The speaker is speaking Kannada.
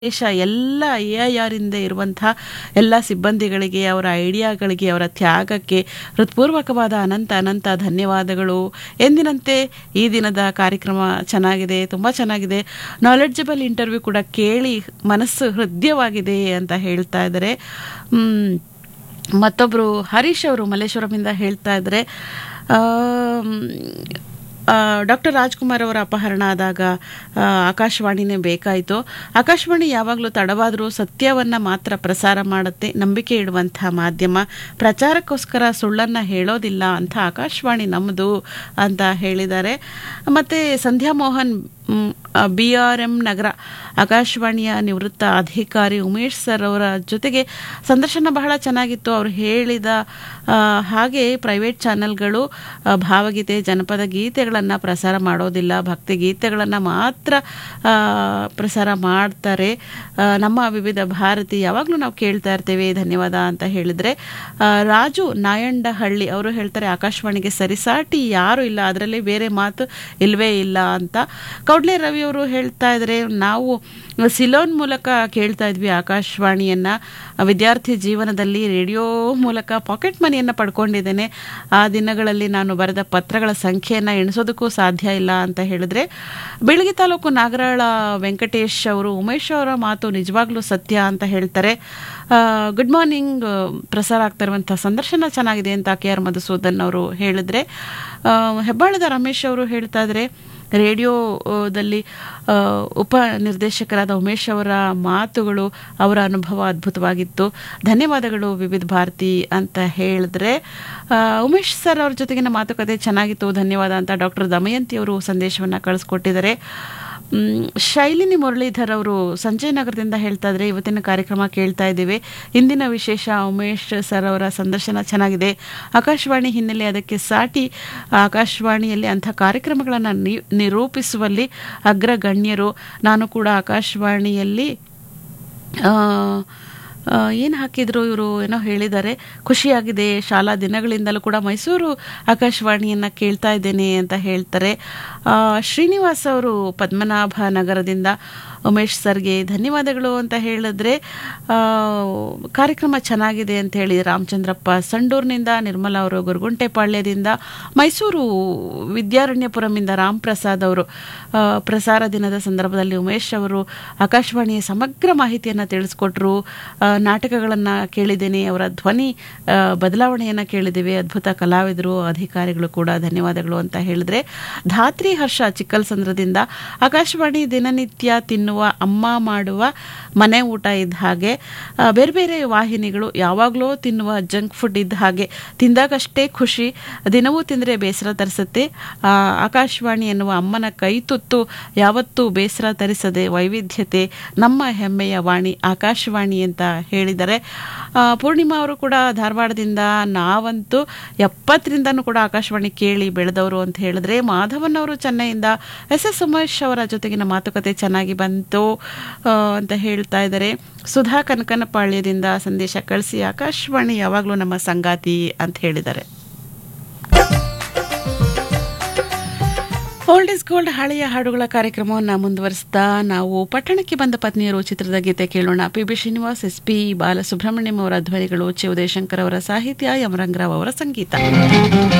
ದೇಶ ಎಲ್ಲ ಎ ಐ ಆರಿಂದ ಇರುವಂತಹ ಎಲ್ಲ ಸಿಬ್ಬಂದಿಗಳಿಗೆ ಅವರ ಐಡಿಯಾಗಳಿಗೆ ಅವರ ತ್ಯಾಗಕ್ಕೆ ಹೃತ್ಪೂರ್ವಕವಾದ ಅನಂತ ಅನಂತ ಧನ್ಯವಾದಗಳು ಎಂದಿನಂತೆ ಈ ದಿನದ ಕಾರ್ಯಕ್ರಮ ಚೆನ್ನಾಗಿದೆ ತುಂಬ ಚೆನ್ನಾಗಿದೆ ನಾಲೆಡ್ಜಬಲ್ ಇಂಟರ್ವ್ಯೂ ಕೂಡ ಕೇಳಿ ಮನಸ್ಸು ಹೃದಯವಾಗಿದೆ ಅಂತ ಹೇಳ್ತಾ ಇದ್ದಾರೆ ಮ್, ಮತ್ತೊಬ್ಬರು ಹರೀಶ್ ಅವರು ಮಲ್ಲೇಶ್ವರಮಿಂದ ಹೇಳ್ತಾ ಇದ್ದಾರೆ ಡಾಕ್ಟರ್ ರಾಜ್ಕುಮಾರ್ ಅವರ ಅಪಹರಣ ಆದಾಗ ಆ, ಆಕಾಶವಾಣಿನೇ ಬೇಕಾಯಿತು ಆಕಾಶವಾಣಿ ಯಾವಾಗಲೂ ತಡವಾದರೂ ಸತ್ಯವನ್ನು ಮಾತ್ರ ಪ್ರಸಾರ ಮಾಡುತ್ತೆ ನಂಬಿಕೆ ಇಡುವಂಥ ಮಾಧ್ಯಮ ಪ್ರಚಾರಕ್ಕೋಸ್ಕರ ಸುಳ್ಳನ್ನು ಹೇಳೋದಿಲ್ಲ ಅಂತ ಆಕಾಶವಾಣಿ ನಮ್ಮದು ಅಂತ ಹೇಳಿದ್ದಾರೆ ಮತ್ತು Sandhya Mohan B R M ನಗರ ಆಕಾಶವಾಣಿಯ ನಿವೃತ್ತ ಅಧಿಕಾರಿ ಉಮೇಶ್ ಸರ್ ಅವರ ಜೊತೆಗೆ ಸಂದರ್ಶನ ಬಹಳ ಚೆನ್ನಾಗಿತ್ತು ಅವರು ಹೇಳಿದ ಆ, ಹಾಗೆ ಪ್ರೈವೇಟ್ ಚಾನೆಲ್ಗಳು ಆ, ಭಾವಗೀತೆ ಜನಪದ ಗೀತೆಗಳನ್ನು ಪ್ರಸಾರ ಮಾಡೋದಿಲ್ಲ ಭಕ್ತಿ ಗೀತೆಗಳನ್ನು ಮಾತ್ರ ಆ, ಪ್ರಸಾರ ಮಾಡ್ತಾರೆ ಆ, ನಮ್ಮ ವಿವಿಧ ಭಾರತಿ ಯಾವಾಗಲೂ ನಾವು ಕೇಳ್ತಾ ಇರ್ತೇವೆ ಧನ್ಯವಾದ ಅಂತ ಹೇಳಿದರೆ ಆ, ರಾಜು ನಾಯಂಡಹಳ್ಳಿ ಅವರು ಹೇಳ್ತಾರೆ ಆಕಾಶವಾಣಿಗೆ ಸರಿಸಾಟಿ ಯಾರೂ ಇಲ್ಲ ಅದರಲ್ಲಿ ಬೇರೆ ಮಾತು ಇಲ್ವೇ ಇಲ್ಲ ಅಂತ ಕೌಡ್ಲೆ ರವಿ ಅವರು ಹೇಳ್ತಾ ಇದ್ದಾರೆ ನಾವು ಸಿಲೋನ್ ಮೂಲಕ ಕೇಳ್ತಾ ಇದ್ವಿ ಆಕಾಶವಾಣಿಯನ್ನ ವಿದ್ಯಾರ್ಥಿ ಜೀವನದಲ್ಲಿ ರೇಡಿಯೋ ಮೂಲಕ ಪಾಕೆಟ್ ಮನಿಯನ್ನು ಪಡ್ಕೊಂಡಿದ್ದೇನೆ ಆ ದಿನಗಳಲ್ಲಿ ನಾನು ಬರೆದ ಪತ್ರಗಳ ಸಂಖ್ಯೆಯನ್ನು ಎಣಿಸೋದಕ್ಕೂ ಸಾಧ್ಯ ಇಲ್ಲ ಅಂತ ಹೇಳಿದ್ರೆ ಬೆಳಗ್ಗೆ ತಾಲೂಕು ನಾಗರಾಳ ವೆಂಕಟೇಶ್ ಅವರು ಉಮೇಶ್ ಅವರ ಮಾತು ನಿಜವಾಗ್ಲೂ ಸತ್ಯ ಅಂತ ಹೇಳ್ತಾರೆ ಗುಡ್ ಮಾರ್ನಿಂಗ್ ಪ್ರಸಾರ ಆಗ್ತಾ ಇರುವಂಥ ಸಂದರ್ಶನ ಚೆನ್ನಾಗಿದೆ ಅಂತ ಕೆ ಆರ್ ಮಧುಸೂದನ್ ಅವರು ಹೇಳಿದ್ರೆ ಆ, ಹೆಬ್ಬಾಳದ ರಮೇಶ್ ಅವರು ಹೇಳ್ತಾ ಇದ್ದಾರೆ ರೇಡಿಯೋದಲ್ಲಿ ಆ, ಉಪ ನಿರ್ದೇಶಕರಾದ ಉಮೇಶ್ ಅವರ ಮಾತುಗಳು ಅವರ ಅನುಭವ ಅದ್ಭುತವಾಗಿತ್ತು ಧನ್ಯವಾದಗಳು ವಿವಿಧ ಭಾರತಿ ಅಂತ ಹೇಳಿದ್ರೆ ಆ, ಉಮೇಶ್ ಸರ್ ಅವ್ರ ಜೊತೆಗಿನ ಮಾತುಕತೆ ಚೆನ್ನಾಗಿತ್ತು ಧನ್ಯವಾದ ಅಂತ ಡಾಕ್ಟರ್ ದಮಯಂತಿ ಅವರು ಸಂದೇಶವನ್ನು ಕಳಿಸ್ಕೊಟ್ಟಿದ್ದಾರೆ ಮ್, ಶೈಲಿನಿ ಮುರಳೀಧರ್ ಅವರು ಸಂಜಯ್ ನಗರದಿಂದ ಹೇಳ್ತಾ ಇದ್ರೆ ಇವತ್ತಿನ ಕಾರ್ಯಕ್ರಮ ಕೇಳ್ತಾ ಇದ್ದೇವೆ ಇಂದಿನ ವಿಶೇಷ ಉಮೇಶ್ ಸರ್ ಅವರ ಸಂದರ್ಶನ ಚೆನ್ನಾಗಿದೆ ಆಕಾಶವಾಣಿ ಹಿನ್ನೆಲೆ ಅದಕ್ಕೆ ಸಾಟಿ ಆಕಾಶವಾಣಿಯಲ್ಲಿ ಅಂಥ ಕಾರ್ಯಕ್ರಮಗಳನ್ನು ನಿ- ನಿರೂಪಿಸುವಲ್ಲಿ ಅಗ್ರಗಣ್ಯರು ನಾನು ಕೂಡ ಆಕಾಶವಾಣಿಯಲ್ಲಿ ಏನು ಹಾಕಿದ್ರು ಇವರು ಏನೋ ಹೇಳಿದ್ದಾರೆ ಖುಷಿಯಾಗಿದೆ ಶಾಲಾ ದಿನಗಳಿಂದಲೂ ಕೂಡ ಮೈಸೂರು ಆಕಾಶವಾಣಿಯನ್ನು ಕೇಳ್ತಾ ಇದ್ದೇನೆ ಅಂತ ಹೇಳ್ತಾರೆ ಆ, ಶ್ರೀನಿವಾಸ್ ಅವರು ಪದ್ಮನಾಭ ನಗರದಿಂದ ಉಮೇಶ್ ಸರ್ಗೆ ಧನ್ಯವಾದಗಳು ಅಂತ ಹೇಳಿದ್ರೆ ಆ, ಕಾರ್ಯಕ್ರಮ ಚೆನ್ನಾಗಿದೆ ಅಂತ ಹೇಳಿ ರಾಮಚಂದ್ರಪ್ಪ ಸಂಡೂರಿನಿಂದ ನಿರ್ಮಲಾ ಅವರು ಗುರುಗುಂಟೆಪಾಳ್ಯದಿಂದ ಮೈಸೂರು ವಿದ್ಯಾರಣ್ಯಪುರಮಿಂದ ರಾಮ್ ಪ್ರಸಾದ್ ಅವರು ಆ, ಪ್ರಸಾರ ದಿನದ ಸಂದರ್ಭದಲ್ಲಿ ಉಮೇಶ್ ಅವರು ಆಕಾಶವಾಣಿಯ ಸಮಗ್ರ ಮಾಹಿತಿಯನ್ನು ತಿಳಿಸ್ಕೊಟ್ರು ಆ, ನಾಟಕಗಳನ್ನು ಕೇಳಿದ್ದೇನೆ ಅವರ ಧ್ವನಿ ಆ, ಬದಲಾವಣೆಯನ್ನು ಕೇಳಿದ್ದೇವೆ ಅದ್ಭುತ ಕಲಾವಿದರು ಅಧಿಕಾರಿಗಳು ಕೂಡ ಧನ್ಯವಾದಗಳು ಅಂತ ಹೇಳಿದ್ರೆ ಧಾತ್ರಿ ಹರ್ಷ ಚಿಕ್ಕಲ್ಸಂದ್ರದಿಂದ ಆಕಾಶವಾಣಿ ದಿನನಿತ್ಯ ತಿನ್ನುವ ಅಮ್ಮ ಮಾಡುವ ಮನೆ ಊಟ ಇದ್ದ ಹಾಗೆ ಆ, ಬೇರೆ ಬೇರೆ ವಾಹಿನಿಗಳು ಯಾವಾಗಲೂ ತಿನ್ನುವ ಜಂಕ್ ಫುಡ್ ಇದ್ದ ಹಾಗೆ ತಿಂದಾಗಷ್ಟೇ ಖುಷಿ ದಿನವೂ ತಿಂದರೆ ಬೇಸರ ತರಿಸುತ್ತೆ ಆ, ಆಕಾಶವಾಣಿ ಎನ್ನುವ ಅಮ್ಮನ ಕೈ ತುತ್ತು ಯಾವತ್ತೂ ಬೇಸರ ತರಿಸದೆ ವೈವಿಧ್ಯತೆ ನಮ್ಮ ಹೆಮ್ಮೆಯ ವಾಣಿ ಆಕಾಶವಾಣಿ ಅಂತ ಹೇಳಿದ್ದಾರೆ ಆ, ಪೂರ್ಣಿಮಾ ಅವರು ಕೂಡ ಧಾರವಾಡದಿಂದ ನಾವಂತೂ ಎಪ್ಪತ್ತರಿಂದನೂ ಕೂಡ ಆಕಾಶವಾಣಿ ಕೇಳಿ ಬೆಳೆದವರು ಅಂತ ಹೇಳಿದ್ರೆ ಮಾಧವನ್ ಅವರು ಚೆನ್ನೈಯಿಂದ ಎಸ್ ಎಸ್ ಉಮೇಶ್ ಅವರ ಜೊತೆಗಿನ ಮಾತುಕತೆ ಚೆನ್ನಾಗಿ ಬಂತು ಆ, ಅಂತ ಹೇಳ್ತಾ ಇದ್ದಾರೆ ಸುಧಾ ಕನಕನಪಾಳ್ಯದಿಂದ ಸಂದೇಶ ಕಳಿಸಿ ಆಕಾಶವಾಣಿ ಯಾವಾಗಲೂ ನಮ್ಮ ಸಂಗಾತಿ ಅಂತ ಹೇಳಿದ್ದಾರೆ ಓಲ್ಡ್ ಇಸ್ ಗೋಲ್ಡ್ ಹಳೆಯ ಹಾಡುಗಳ ಕಾರ್ಯಕ್ರಮವನ್ನು ಮುಂದುವರಿಸ್ತಾ ನಾವು ಪಟ್ಟಣಕ್ಕೆ ಬಂದ ಪತ್ನಿಯರು ಚಿತ್ರದ ಗೀತೆ ಕೇಳೋಣ P B Srinivas S P Balasubrahmanyam ಅವರ ಧ್ವನಿಗಳು ಚಿ ಉದಯಶಂಕರ್ ಅವರ ಸಾಹಿತ್ಯ ಯಮರಂಗರಾವ್ ಅವರ ಸಂಗೀತ